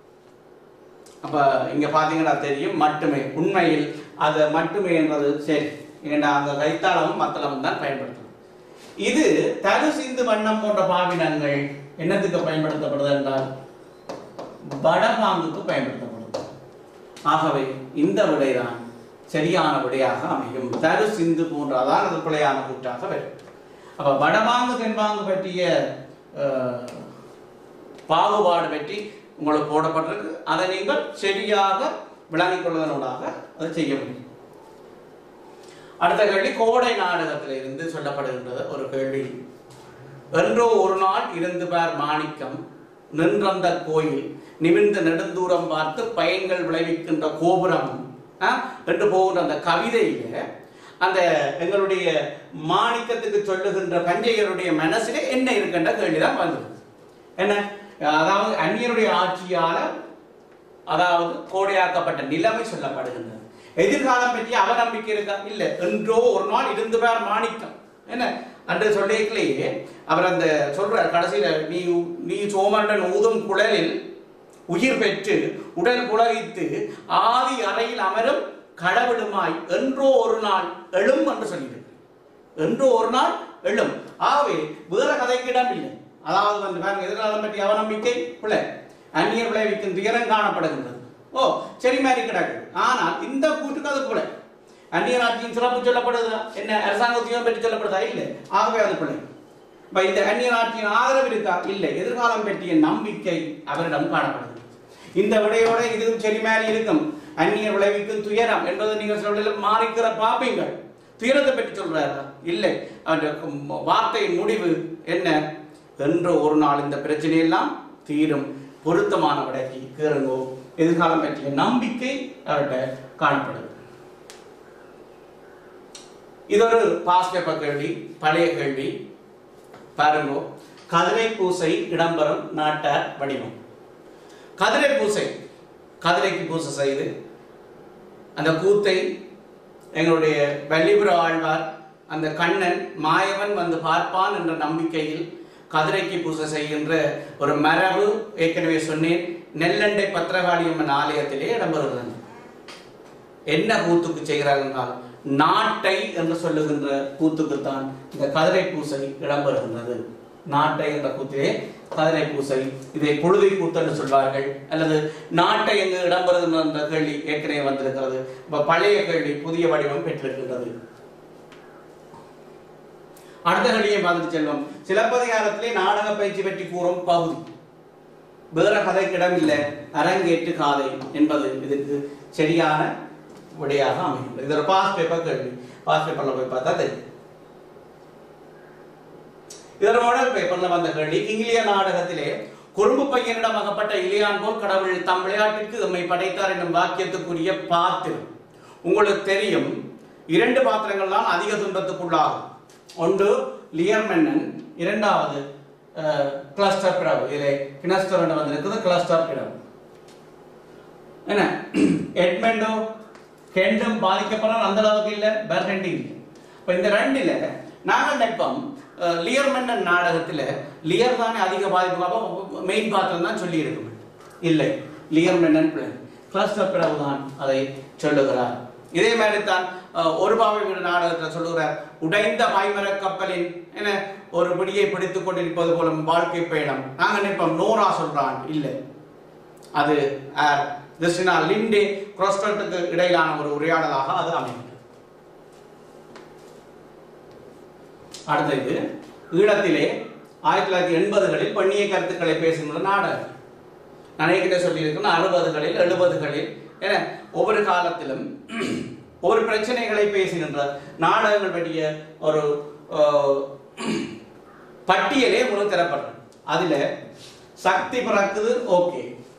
அப்ப இங்க பாத்தீங்கன்னா தெரியும் மட்டுமே உண்மையில் அது மட்டுமே என்றது சரி ஏன்னா அந்த கைத்தாளமும் மத்தளமும் தான் பயன்படுத்தணும் இது தரு சிந்து வண்ணம் போன்ற பாவினங்கள் என்னத்துக்கு பயன்படுத்தப்படுது என்றால் வடபாங்குக்கு பயன்படுத்தப்படுது ஆகவே இந்த விடைதான் சரியான விடையாக அமையும் தரு சிந்து போன்ற அதான் அது பிழையான கூட்டாக வரும் அப்ப வடபாங்கு தென்பாங்கு பற்றிய அஹ், பாகுபாடு பற்றி உங்களுக்கு போடப்பட்டிருக்கு அதை நீங்கள் சரியாக விளங்கிக் கொள்வதனூடாக அதை செய்ய முடியும் அடுத்த கேள்வி கோடை நாடகத்தில் இருந்து சொல்லப்படுகின்றது ஒரு கேள்வி என்றோ ஒரு நாள் இருந்து பார் மாணிக்கம் நின்றந்த கோயில் நிமிர்ந்த நெடுந்தூரம் பார்த்து பயன்கள் விளைவிக்கின்ற கோபுரம் ஆ, என்று போகின்ற அந்த கவிதையில அந்த எங்களுடைய மாணிக்கத்துக்கு சொல்லுகின்ற பஞ்சையருடைய மனசிலே என்ன இருக்கின்ற கேள்விதான் வந்தது என்ன அதாவது அந்நியருடைய ஆட்சியால அதாவது கோடையாக்கப்பட்ட நிலைமை சொல்லப்படுகின்றது எதிர்காலம் பற்றி அவநம்பிக்கை இருக்கா இல்ல என்றோ ஒரு நாள் இருந்து பார் மாணிக்கம் என்ன அன்று சொல்லிக்கலையே அவர் அந்த சொல்ற கடைசியில நீ நீ சோமண்டன் ஊதும் குழலில் உயிர் பெற்று உடல் புலகித்து ஆதி அறையில் அமரும் கடவிடுமாய் என்றோ ஒரு நாள் எழும் என்று சொல்லியிருக்கு என்றோ ஒரு நாள் எழும் ஆகவே வேற கதைக்கு இடம் இல்லை அதாவது வந்து பாருங்க எதிர்காலம் பற்றி அவநம்பிக்கை பிள்ளை அந்நியர் விளைவிக்கும் துயரம் காணப்படுகின்றது ஓ சரி மாதிரி கிடக்கு ஆனால் இந்த கூட்டுக்கு அது பிள்ளை அந்நியர் ஆட்சியின் சிறப்பு சொல்லப்படுதா என்ன அரசாங்க உத்தியோகம் பற்றி சொல்லப்படுதா இல்லை ஆகவே அது பிள்ளை இப்ப இந்த அந்நியர் ஆட்சியின் ஆதரவு இருக்கா இல்லை எதிர்காலம் பற்றிய நம்பிக்கை அவரிடம் காணப்படுகிறது இந்த விடையோட இதுவும் சரி மாதிரி இருக்கும் அந்நியர் விளைவிக்கும் துயரம் என்பது நீங்கள் சொல்ல மாறிக்கிற பாப்பீங்கள் துயரத்தை பற்றி சொல்றாரா இல்லை அவருடைய வார்த்தையின் முடிவு என்ன என்று ஒரு நாள் இந்த பிரச்சனையெல்லாம் தீரும் பொருத்தமான விடைக்கு கேளுங்கோ எதிர்காலம் பற்றிய நம்பிக்கை அவர்கிட்ட காணப்படுது இது ஒரு பாஸ் பேப்பர் கேள்வி பழைய கேள்வி பாருங்க கதிரை பூசை இடம்பெறும் நாட்டார் வடிவம் கதிரை பூசை கதிரைக்கு பூசை செய்து அந்த கூத்தை எங்களுடைய வள்ளிபுர ஆழ்வார் அந்த கண்ணன் மாயவன் வந்து பார்ப்பான் என்ற நம்பிக்கையில் கதிரைக்கு பூசை செய்கின்ற ஒரு மரபு ஏற்கனவே சொன்னேன் நெல்லண்டை பத்திரகாளியம்மன் ஆலயத்திலே இடம்பெறுகிறது என்ன கூத்துக்கு செய்கிறார்கள் என்றால் நாட்டை என்று சொல்லுகின்ற கூத்துக்குத்தான் இந்த கதிரை பூசை இடம்பெறுகின்றது நாட்டை என்ற கூத்திலே கதிரை பூசை இதை பொழுதை கூத்து என்று சொல்வார்கள் அல்லது நாட்டை எங்கு இடம்பெறுகின்ற என்ற கேள்வி ஏற்கனவே வந்திருக்கிறது இப்ப பழைய கேள்வி புதிய வடிவம் பெற்றிருக்கின்றது அடுத்த கேள்வியை பார்த்துட்டு செல்வம் சிலப்பதிகாரத்திலே நாடக பயிற்சி பற்றி கூறும் பகுதி வேற கதைக்கு இடமில்லை அரங்கேற்று காதை என்பது இதுக்கு சரியான விடையாக அமையும் இது ஒரு பாஸ் பேப்பர் கேள்வி பாஸ் பேப்பர்ல போய் பார்த்தா தெரியும் இதோட மாடல் பேப்பர்ல வந்த கேள்வி இங்கிலிய நாடகத்திலே குறும்பு பையனிடம் அகப்பட்ட இலியான் போல் கடவுள் தம் விளையாட்டிற்கு எம்மை படைத்தார் என்னும் வாக்கியத்துக்குரிய பாத்திரம் உங்களுக்கு தெரியும் இரண்டு பாத்திரங்கள் தான் அதிக துன்பத்துக்குள்ளாகும் ஒன்று லியர் மன்னன் இரண்டாவது அஹ், கிளஸ்டர் பிறவு இதிலே கிணஸ்டர் என்று வந்திருக்குது கிளஸ்டர் பிறவு என்ன எட்மெண்டோ கெண்டும் பாதிக்கப்படாத அந்த அளவுக்கு இல்ல பெர்ஹெண்டி இல்லை இப்ப இந்த ரெண்டுல நாங்கள் நட்பம் அஹ், லியர் மன்னன் நாடகத்துல லியர் தானே அதிக பாதிப்பு மெயின் பாத்திரம் தான் சொல்லி இருக்கும் இல்லை லியர் மன்னன் பிள்ளை கிளஸ்டர் பிறகு தான் அதை சொல்லுகிறார் இதே மாதிரி தான் அஹ், ஒரு பாவை வீடு நாடகத்தில் சொல்லுகிறார் உடைந்த பாய்மர கப்பலின் என்ன ஒரு பிடியை பிடித்துக் கொண்டிருப்பது போல வாழ்க்கை பயணம் நாங்க நினைப்போம் நோரா சொல்றான் இல்லை அது கிறிஸ்டினா லிண்டே குரோஸ்டல்ட்டுக்கு இடையிலான ஒரு உரையாடலாக அது அமைகிறது அடுத்தது ஈழத்திலே ஆயிரத்தி தொள்ளாயிரத்தி எண்பதுகளில் பெண்ணிய கருத்துக்களை பேசுகின்ற நாடகம் நான் ஏற்கனவே சொல்லியிருக்கேன் அறுபதுகளில் எழுபதுகளில் என ஒவ்வொரு காலத்திலும் ஒவ்வொரு பிரச்சனைகளை பேசுகின்ற நாடகங்கள் பற்றிய ஒரு அஹ், பட்டியலே உங்களுக்கு தரப்படுறது அதுல சக்தி பிறக்குது ஓகே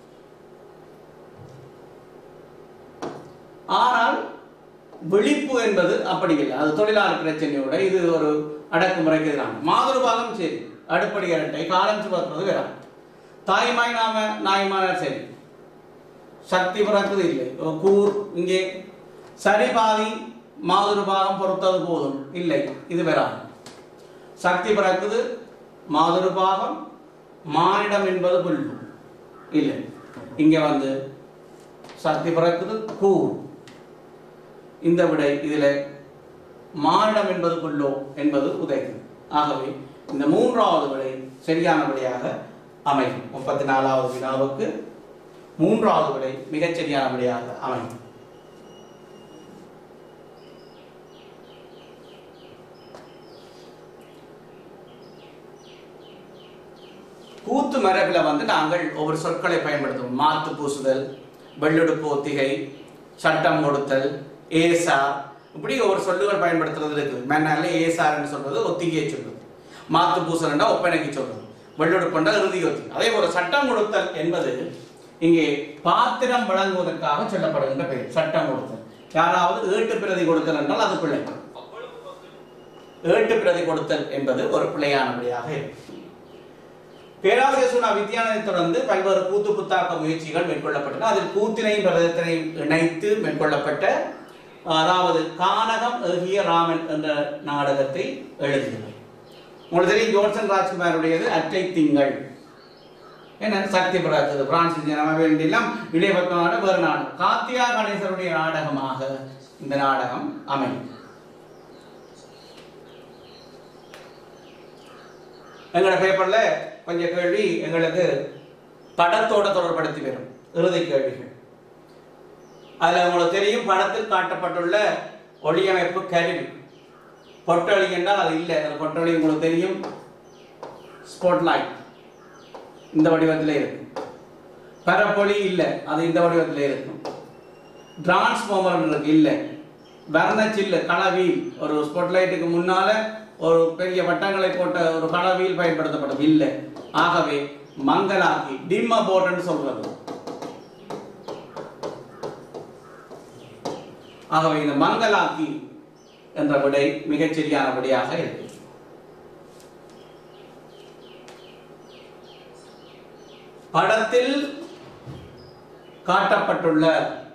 ஆனால் விழிப்பு என்பது அப்படி இல்லை அது தொழிலாளர் பிரச்சனையோட இது ஒரு அடக்குமுறைக்கு எதிரான மாதுருபாகம் சரி அடுப்படி இரட்டை காலம் சுமத்துறது வேற தாய்மாய் நாம நாய்மானார் சரி சக்தி பிறக்குது இல்லை ஒரு கூர் இங்கே சரி பாதி மாதுருபாகம் பொறுத்தது போதும் இல்லை இது வேற சக்தி பிறக்குது மாதுருபாகம் மானிடம் என்பது புல்லு இல்லை இங்க வந்து சக்தி பிறக்குது கூர் இந்த விடை இதில் மானிடம் என்பது புல்லோ என்பது உதயம் ஆகவே இந்த மூன்றாவது விடை சரியான விடையாக அமையும் முப்பத்தி நாலாவது வினாவுக்கு மூன்றாவது விடை மிகச் சரியான விடையாக அமையும் கூத்து மரபில் வந்து நாங்கள் ஒவ்வொரு சொற்களை பயன்படுத்துவோம் மாத்து பூசுதல் வெள்ளெடுப்பு ஒத்திகை சட்டம் கொடுத்தல் ஏசா இப்படி ஒரு சொல்லுகள் பயன்படுத்துறது இருக்குது மென்னால ஏசார்னு சொல்றது ஒத்திகையை சொல்றது மாத்து பூசல்னா ஒப்பனைக்கு சொல்றது வெள்ளெடுப்புண்டா இறுதி ஒத்திகை அதே போல சட்டம் கொடுத்தல் என்பது இங்கே பாத்திரம் வழங்குவதற்காக சொல்லப்படுகின்ற பெயர் சட்டம் கொடுத்தல் யாராவது ஏட்டு பிரதி கொடுத்தல் என்றால் அது பிள்ளை ஏட்டு பிரதி கொடுத்தல் என்பது ஒரு பிள்ளையானபடியாக இருக்கும் பேராசிரியர் சுனா வித்யானதை தொடர்ந்து பல்வேறு கூத்து புத்தாக்க முயற்சிகள் மேற்கொள்ளப்பட்டன அதில் கூத்தினையும் பிரதத்தினையும் இணைத்து மேற்கொள்ளப்பட்ட அதாவது கானகம் ஏகிய ராமன் என்ற நாடகத்தை எழுதினார் உங்களுக்கு தெரியும் ஜோன்சன் ராஜ்குமாருடையது அற்றை திங்கள் என்ன சக்தி பிராஜ் பிரான்சிஸ் எல்லாம் இளையபத்மனான வேறு நாடு காத்தியா கணேசருடைய நாடகமாக இந்த நாடகம் அமையும் எங்களோட பேப்பர்ல கொஞ்சம் கேள்வி எங்களுக்கு படத்தோட தொடர்படுத்தி வரும் இறுதி கேள்விகள் அதுல உங்களுக்கு தெரியும் படத்தில் காட்டப்பட்டுள்ள ஒளியமைப்பு கருவி பொட்டொளி என்றால் அது இல்லை அந்த பொட்டொளி உங்களுக்கு தெரியும் ஸ்பாட்லைட் இந்த வடிவத்தில் இருக்கு பரப்பொலி இல்லை அது இந்த வடிவத்தில் இருக்கும் டிரான்ஸ்ஃபார்மர் இருக்கு இல்லை வர்ணச்சில்லு களவீல் ஒரு ஸ்பாட்லைட்டுக்கு முன்னால ஒரு பெரிய வட்டங்களை போட்ட ஒரு களவியில் பயன்படுத்தப்படும் இல்லை ஆகவே மங்கலாக்கி டிம்ம போர்டுன்னு சொல்றது ஆகவே இந்த மங்கலாக்கி என்ற விடை மிகச் சரியான விடையாக இருக்கு படத்தில் காட்டப்பட்டுள்ள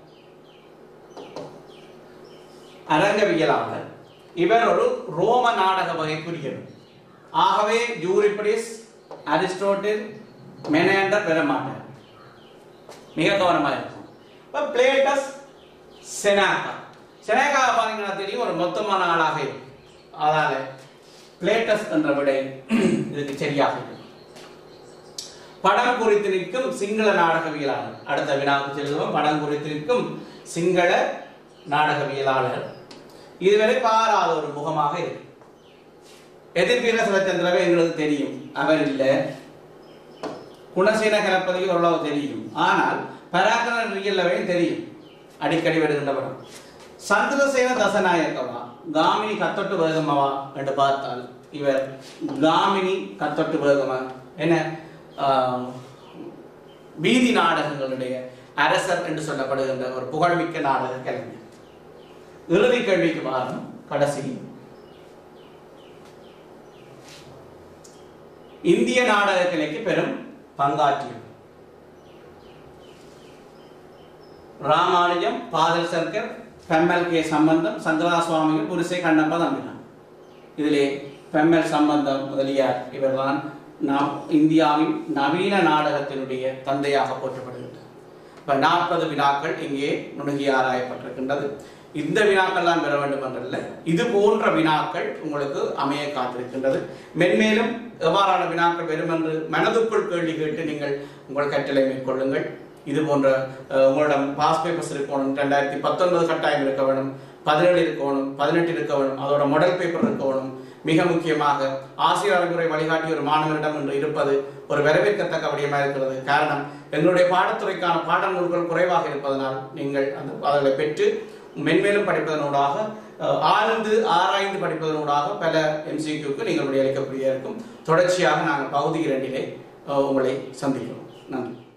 அரங்கவியலாளர் இவர் ஒரு ரோம நாடக வகைக்குரியவர் ஆகவே யூரிபிடிஸ் அரிஸ்டோட்டில் மெனேண்டர் பெற மாட்டார் மிக கவனமாக இருக்கும் இப்போ பிளேட்டஸ் செனாக்கா செனாக்கா பாத்தீங்கன்னா தெரியும் ஒரு மொத்தமான ஆளாக இருக்கும் அதால பிளேட்டஸ் என்ற விடை இதுக்கு சரியாக இருக்கும் படம் குறித்து நிற்கும் சிங்கள நாடகவியலாளர் அடுத்த வினாவுக்கு செல்வோம் படம் குறித்து நிற்கும் சிங்கள நாடகவியலாளர் இதுவரை பாராத ஒரு முகமாக இருக்கு எதிர்வீர சிவச்சந்திரவே எங்களுக்கு தெரியும் அவர் இல்லை குணசீன கணபதி ஓரளவு தெரியும் ஆனால் பராக்கர ரியல்லவே தெரியும் அடிக்கடி வருகின்ற படம் சந்திரசேன தசநாயக்கவா காமினி கத்தொட்டு வேகமவா என்று பார்த்தால் இவர் காமினி கத்தொட்டு வேகமா என்ன ஆஹ், வீதி நாடகங்களுடைய அரசர் என்று சொல்லப்படுகின்ற ஒரு புகழ்மிக்க நாடக கலைஞர் இறுதி கேள்விக்கு வாரம் கடைசி இந்திய நாடக கலைக்கு பெரும் பங்காற்றியவர் ராமானுஜம் பாதல் சர்க்கர் பெம்மல் கே சம்பந்தம் சங்கரா சுவாமிகள் புரிசை கண்ணப்ப தம்பினான் இதிலே பெம்மல் சம்பந்தம் முதலியார் இவர்தான் நாம் இந்தியாவின் நவீன நாடகத்தினுடைய தந்தையாக போற்றப்படுகின்றார் இப்ப நாற்பது வினாக்கள் இங்கே நுணுகி ஆராயப்பட்டிருக்கின்றது இந்த வினாக்கள்லாம் பெற வேண்டும் என்றல்ல இது போன்ற வினாக்கள் உங்களுக்கு அமைய காத்திருக்கின்றது மென்மேலும் எவ்வாறான வினாக்கள் வரும் என்று மனதுக்குள் கேள்வி கேட்டு நீங்கள் உங்கள் கற்றலை மேற்கொள்ளுங்கள் இது போன்ற அஹ், உங்களிடம் பாஸ் பேப்பர்ஸ் இருக்கணும் ரெண்டாயிரத்தி பத்தொன்பது கட்டாயம் இருக்க வேணும் பதினேழு இருக்கணும் பதினெட்டு இருக்க வேணும் அதோட மாடல் பேப்பர் இருக்க வேணும் மிக முக்கியமாக ஆசிரியர் அறிவுரை வழிகாட்டி ஒரு மாணவரிடம் என்று இருப்பது ஒரு வரவேற்கத்தக்க விடயமாக இருக்கிறது காரணம் எங்களுடைய பாடத்துறைக்கான பாட நூல்கள் குறைவாக இருப்பதனால் நீங்கள் அந்த அதை பெற்று மென்மேலும் படிப்பதனூடாக அஹ், ஆழ்ந்து ஆராய்ந்து படிப்பதனூடாக பல எம்சிக்யூக்கு நீங்கள் விடையளிக்கக்கூடிய இருக்கும் தொடர்ச்சியாக நாங்கள் பகுதி இரண்டிலே அஹ், உங்களை சந்திக்கிறோம் நன்றி